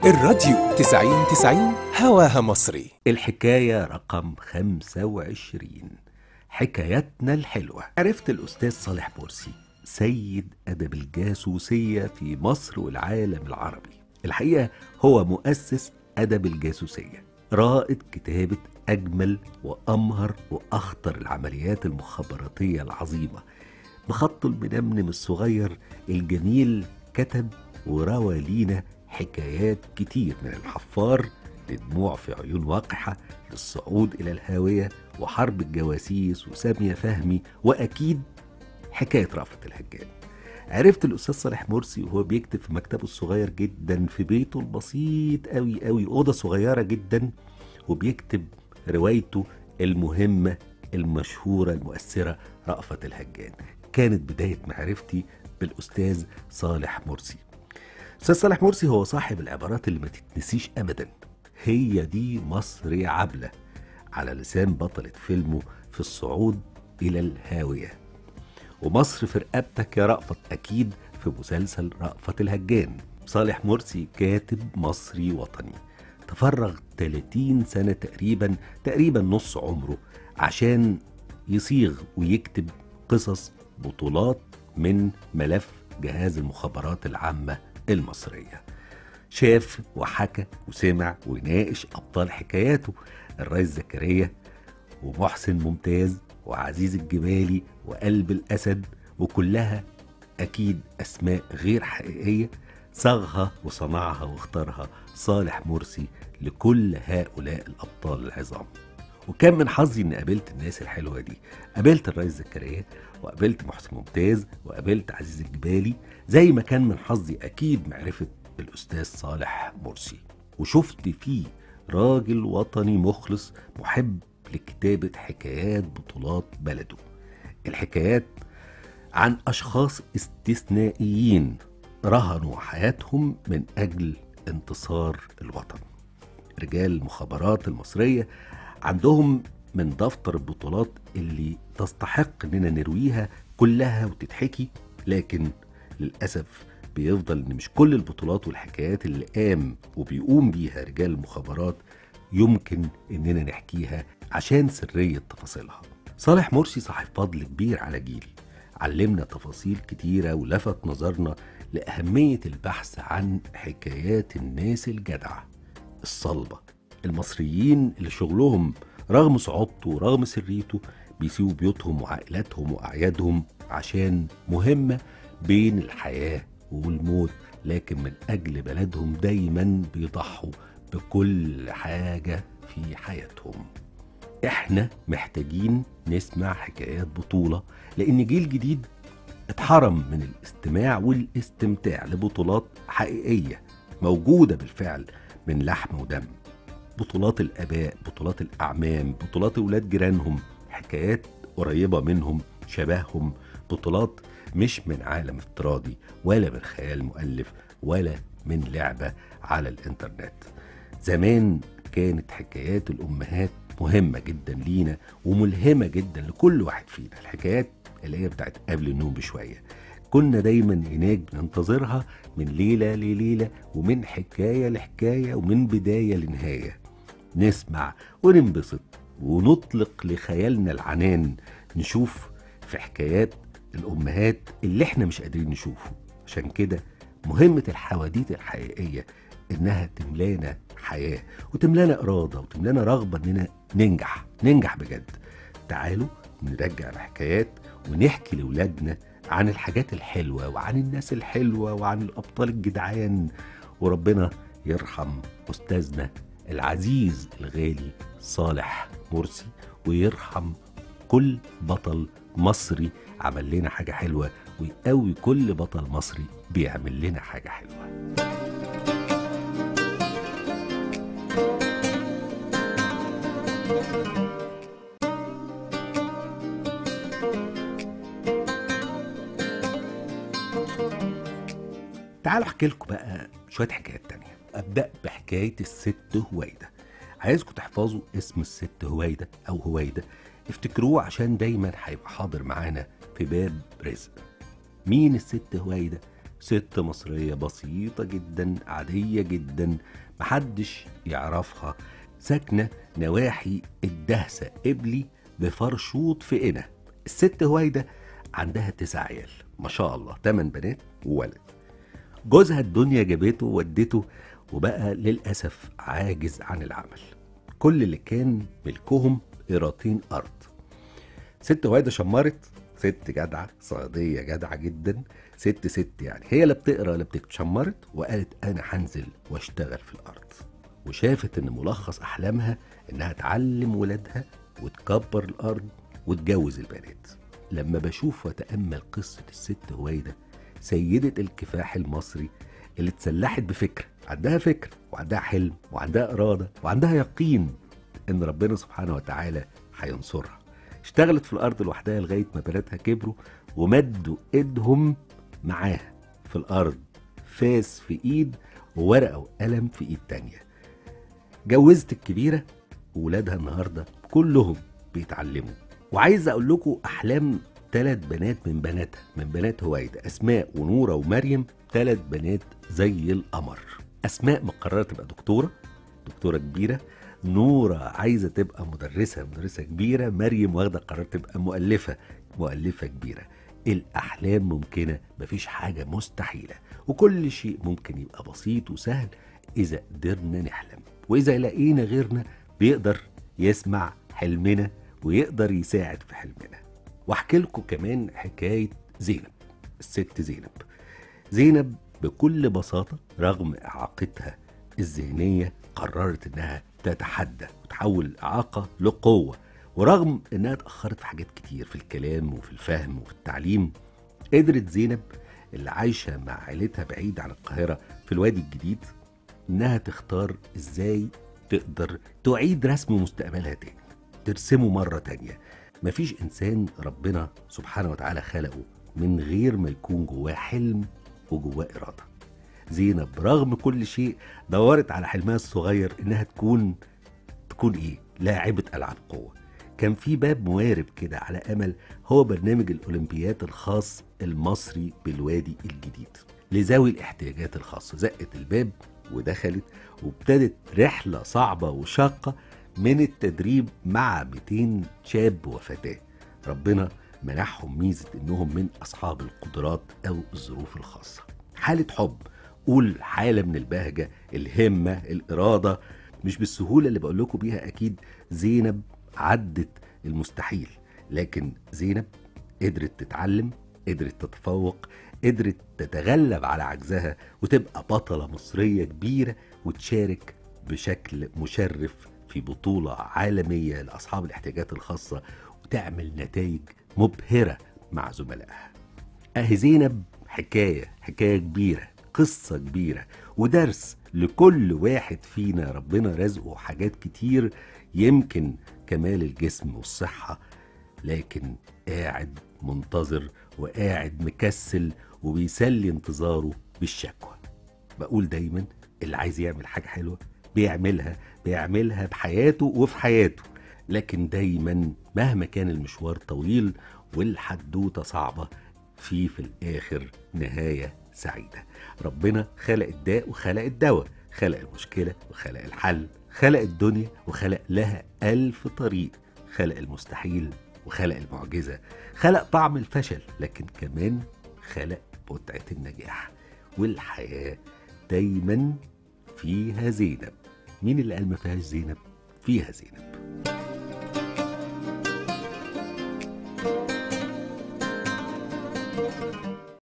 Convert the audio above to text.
الراديو 90 90 هواها مصري الحكاية رقم 25 حكايتنا الحلوة عرفت الأستاذ صالح مرسي سيد أدب الجاسوسية في مصر والعالم العربي الحقيقة هو مؤسس أدب الجاسوسية رائد كتابة أجمل وأمهر وأخطر العمليات المخابراتية العظيمة بخطه المنمنم الصغير الجميل كتب وروى لينا حكايات كتير من الحفار لدموع في عيون واقحة للصعود إلى الهاوية وحرب الجواسيس وسامية فهمي وأكيد حكاية رأفت الهجان عرفت الأستاذ صالح مرسي وهو بيكتب في مكتبه الصغير جدا في بيته البسيط أوي أوي أوضة صغيرة جدا وبيكتب روايته المهمة المشهورة المؤثرة رأفت الهجان كانت بداية معرفتي بالأستاذ صالح مرسي أستاذ صالح مرسي هو صاحب العبارات اللي ما تتنسيش أبدا هي دي مصر يا عبلة على لسان بطلة فيلمه في الصعود إلى الهاوية ومصر في رقبتك يا رأفت أكيد في مسلسل رأفت الهجان صالح مرسي كاتب مصري وطني تفرغ 30 سنة تقريبا تقريبا نص عمره عشان يصيغ ويكتب قصص بطولات من ملف جهاز المخابرات العامة المصرية شاف وحكى وسمع وناقش أبطال حكاياته الرئيس زكريا ومحسن ممتاز وعزيز الجبالي وقلب الأسد وكلها أكيد أسماء غير حقيقية صاغها وصنعها واختارها صالح مرسي لكل هؤلاء الأبطال العظام وكان من حظي اني قابلت الناس الحلوه دي قابلت الرئيس زكريا وقابلت محسن ممتاز وقابلت عزيز الجبالي زي ما كان من حظي اكيد معرفه الاستاذ صالح مرسي وشفت فيه راجل وطني مخلص محب لكتابه حكايات بطولات بلده الحكايات عن اشخاص استثنائيين رهنوا حياتهم من اجل انتصار الوطن رجال المخابرات المصريه عندهم من دفتر البطولات اللي تستحق اننا نرويها كلها وتتحكي لكن للاسف بيفضل ان مش كل البطولات والحكايات اللي قام وبيقوم بيها رجال المخابرات يمكن اننا نحكيها عشان سريه تفاصيلها صالح مرسي صاحب فضل كبير على جيلي علمنا تفاصيل كتيرة ولفت نظرنا لأهمية البحث عن حكايات الناس الجدعة الصلبة المصريين اللي شغلهم رغم صعوبته ورغم سريته بيسيبوا بيوتهم وعائلاتهم وأعيادهم عشان مهمة بين الحياة والموت لكن من أجل بلدهم دايما بيضحوا بكل حاجة في حياتهم احنا محتاجين نسمع حكايات بطولة لأن جيل جديد اتحرم من الاستماع والاستمتاع لبطولات حقيقية موجودة بالفعل من لحم ودم بطولات الآباء بطولات الأعمام بطولات أولاد جيرانهم حكايات قريبة منهم شبههم بطولات مش من عالم افتراضي ولا من خيال مؤلف ولا من لعبة على الإنترنت زمان كانت حكايات الأمهات مهمة جدا لينا وملهمة جدا لكل واحد فينا الحكايات اللي هي بتاعت قبل النوم بشوية كنا دايما هناك بننتظرها من ليلة لليلة ومن حكاية لحكاية ومن بداية لنهاية نسمع وننبسط ونطلق لخيالنا العنان نشوف في حكايات الأمهات اللي احنا مش قادرين نشوفه عشان كده مهمة الحواديت الحقيقية إنها تملانا حياة وتملانا إرادة وتملانا رغبة إننا ننجح ننجح بجد تعالوا نرجع الحكايات ونحكي لأولادنا عن الحاجات الحلوة وعن الناس الحلوة وعن الأبطال الجدعان وربنا يرحم أستاذنا العزيز الغالي صالح مرسي ويرحم كل بطل مصري عمل لنا حاجة حلوة ويقوي كل بطل مصري بيعمل لنا حاجة حلوة تعالوا احكي لكم بقى شويه حكايات تانية ابدا بحكايه الست هويده عايزكم تحفظوا اسم الست هويده او هويده افتكروه عشان دايما هيبقى حاضر معانا في باب رزق مين الست هويده ست مصرية بسيطة جدا عادية جدا محدش يعرفها ساكنة نواحي الدهسة قبلي بفرشوط في قنا الست هويدة عندها تسع عيال ما شاء الله تمن بنات وولد جوزها الدنيا جابته وودته وبقى للأسف عاجز عن العمل كل اللي كان ملكهم قيراطين أرض ست هويدة شمرت ست جدعة صيادية جدعة جدا ست ست يعني هي لا بتقرا لا بتكتب شمرت وقالت أنا هنزل واشتغل في الأرض وشافت إن ملخص أحلامها إنها تعلم ولادها وتكبر الأرض وتجوز البنات لما بشوف وأتأمل قصة الست هويدة سيدة الكفاح المصري اللي اتسلحت بفكر عندها فكر وعندها حلم وعندها إرادة وعندها يقين إن ربنا سبحانه وتعالى هينصرها اشتغلت في الأرض لوحدها لغاية ما بناتها كبروا ومدوا إيدهم معاها في الأرض فاس في إيد وورقة وقلم في إيد تانية جوزت الكبيرة وولادها النهاردة كلهم بيتعلموا وعايز أقول لكم أحلام ثلاث بنات من بناتها من بنات هويدا أسماء ونورة ومريم ثلاث بنات زي القمر أسماء مقررة تبقى دكتورة دكتورة كبيرة نورة عايزة تبقى مدرسة مدرسة كبيرة مريم واخدة قرار تبقى مؤلفة مؤلفة كبيرة الأحلام ممكنة مفيش حاجة مستحيلة وكل شيء ممكن يبقى بسيط وسهل إذا قدرنا نحلم وإذا لقينا غيرنا بيقدر يسمع حلمنا ويقدر يساعد في حلمنا واحكي لكم كمان حكاية زينب الست زينب زينب بكل بساطة رغم إعاقتها الذهنية قررت إنها تتحدى وتحول الإعاقة لقوة ورغم إنها اتأخرت في حاجات كتير في الكلام وفي الفهم وفي التعليم قدرت زينب اللي عايشة مع عيلتها بعيد عن القاهرة في الوادي الجديد إنها تختار إزاي تقدر تعيد رسم مستقبلها تاني ترسمه مرة تانية مفيش إنسان ربنا سبحانه وتعالى خلقه من غير ما يكون جواه حلم وجواه إرادة زينب رغم كل شيء دورت على حلمها الصغير إنها تكون تكون إيه؟ لاعبة ألعاب قوة كان في باب موارب كده على أمل هو برنامج الأولمبيات الخاص المصري بالوادي الجديد لذوي الاحتياجات الخاصة زقت الباب ودخلت وابتدت رحلة صعبة وشاقة من التدريب مع 200 شاب وفتاة ربنا منحهم ميزة إنهم من أصحاب القدرات أو الظروف الخاصة حالة حب قول حالة من البهجة الهمة الإرادة مش بالسهولة اللي بقول لكم بيها أكيد زينب عدت المستحيل لكن زينب قدرت تتعلم قدرت تتفوق قدرت تتغلب على عجزها وتبقى بطلة مصرية كبيرة وتشارك بشكل مشرف في بطولة عالمية لأصحاب الاحتياجات الخاصة وتعمل نتائج مبهرة مع زملائها أهي زينب حكاية حكاية كبيرة قصة كبيرة ودرس لكل واحد فينا ربنا رزقه حاجات كتير يمكن كمال الجسم والصحة لكن قاعد منتظر وقاعد مكسل وبيسلي انتظاره بالشكوى بقول دايما اللي عايز يعمل حاجة حلوة بيعملها بيعملها بحياته وفي حياته لكن دايما مهما كان المشوار طويل والحدوتة صعبة في في الآخر نهاية سعيدة ربنا خلق الداء وخلق الدواء خلق المشكلة وخلق الحل خلق الدنيا وخلق لها ألف طريق خلق المستحيل وخلق المعجزة خلق طعم الفشل لكن كمان خلق متعة النجاح والحياة دايما فيها زينب مين اللي قال ما فيهاش زينب؟ فيها زينب